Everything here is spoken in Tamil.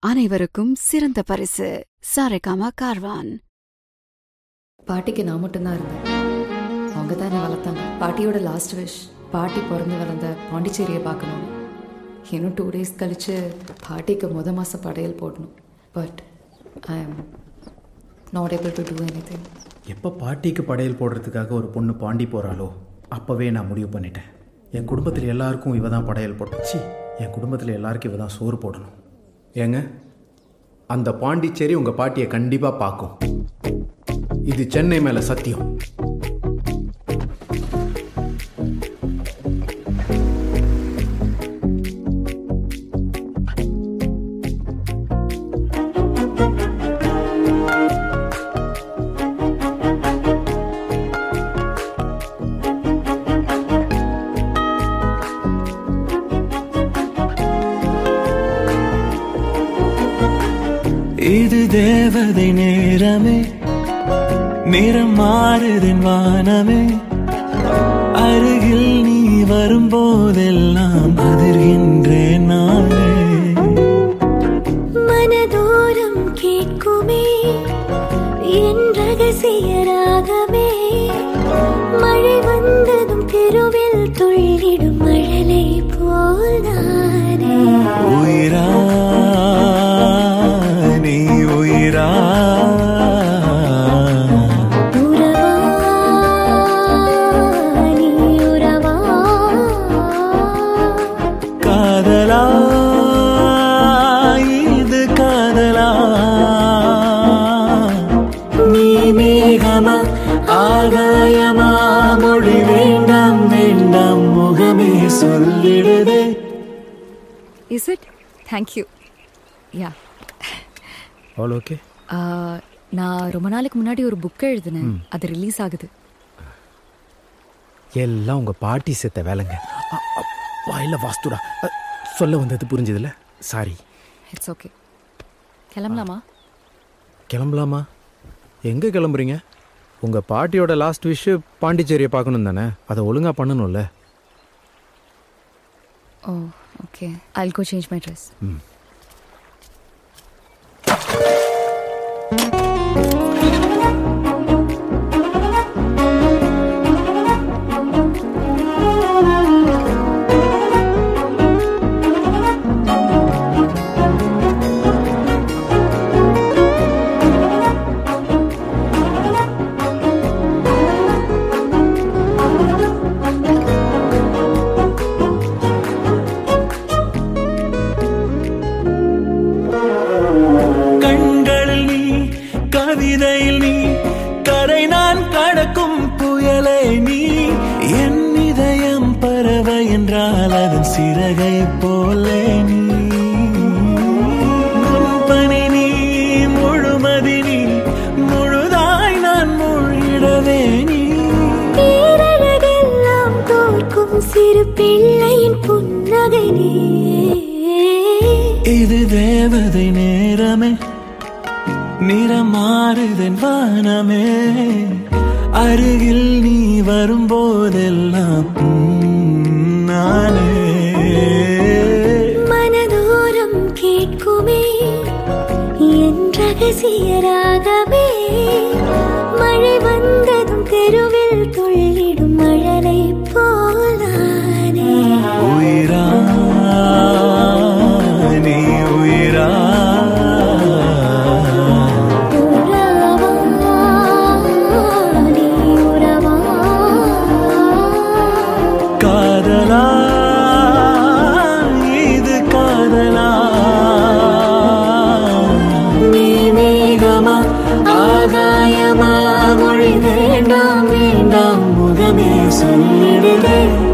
அனைவருக்கும் சிறந்த பரிசு சாரேகாமா கார்வான் பாட்டிக்கு நான் மட்டும்தான் இருந்தேன் அவங்க தான் என்னை வளர்த்தாங்க பாட்டியோட லாஸ்ட் விஷ் பாட்டி பிறந்து வளர்ந்த பாண்டிச்சேரியை பார்க்கணும் இன்னும் டூ டேஸ் கழிச்சு பாட்டிக்கு முத மாத படையல் போடணும் but I am not able to do anything எப்போ பாட்டிக்கு படையல் போடுறதுக்காக ஒரு பொண்ணு பாண்டி போகிறாளோ அப்போவே நான் முடிவு பண்ணிட்டேன் என் குடும்பத்தில் எல்லாருக்கும் இவ தான் படையல் போட்டுச்சு என் குடும்பத்தில் எல்லாருக்கும் இவ தான் சோறு போடணும் ஏங்க அந்த பாண்டிச்சேரி உங்கள் பாட்டியை கண்டிப்பாக பார்க்கும் இது சென்னை மேலே சத்தியம் இது தேவதை நேரமே நிறம் மாறுதன் வானமே அருகில் நீ வரும்போதெல்லாம் அதிர்கின்றேன் நானே மனதோரம் கேட்குமே என் ரகசிய ராகமே மழை வந்ததும் தெருவில் துள்ளிடும் மழலை போல்தானே உயிரா நீ உயிரா உறவா நீ உறவா காதலா இது காதலா நீ மேகமா ஆகாயமா மொழி வேண்டாம் வேண்டாம் முகமே சொல்லிடுதே இஸ் இட் தேங்க்யூ யா அவ்வளோ ஓகே நான் ரொம்ப நாளைக்கு முன்னாடி ஒரு புக் எழுதினேன் அது ரிலீஸ் ஆகுது எல்லாம் உங்கள் பாட்டி செத்த வேலைங்க அ, அ, வாயில வாஸ்துடா அ, சொல்ல வந்தது புரிஞ்சுதுல சாரி இட்ஸ் ஓகே கிளம்பலாமா கிளம்பலாமா எங்கே கிளம்புறீங்க உங்கள் பாட்டியோட லாஸ்ட் விஷ் பாண்டிச்சேரியை பார்க்கணும் தானே அதை ஒழுங்காக பண்ணணும்ல oh okay I go change my dress கண்களில் நீ கவிதையில் நீ கரை நான் கடக்கும் புயலை நீ என் இதயம் பறவை என்றால் அதன் சிறகை போலே நீ முன்பனி நீ முழுமதி நீ முழுதாய் நான் மூழ்கிடவே நீ பேரழகெல்லாம் தோற்கும் சிறு பிள்ளையின் புன்னகை நீ இது தேவதை நேரமே நிறமாறுதன் வானமே அருகில் நீ வரும்போதெல்லாம் உம், நானே மனதோரம் கேட்குமே என் ரகசிய ராகமே மழை வந்ததும் தெருவில் துள்ளிடும் மழலை போலானே உயிரா நீ உயிரா உறவா நீ உறவா காதலா இது காதலா நீ மேகமா ஆகாயமா மொழி வேண்டாம் வேண்டாம் முகமே சொல்லிடுதே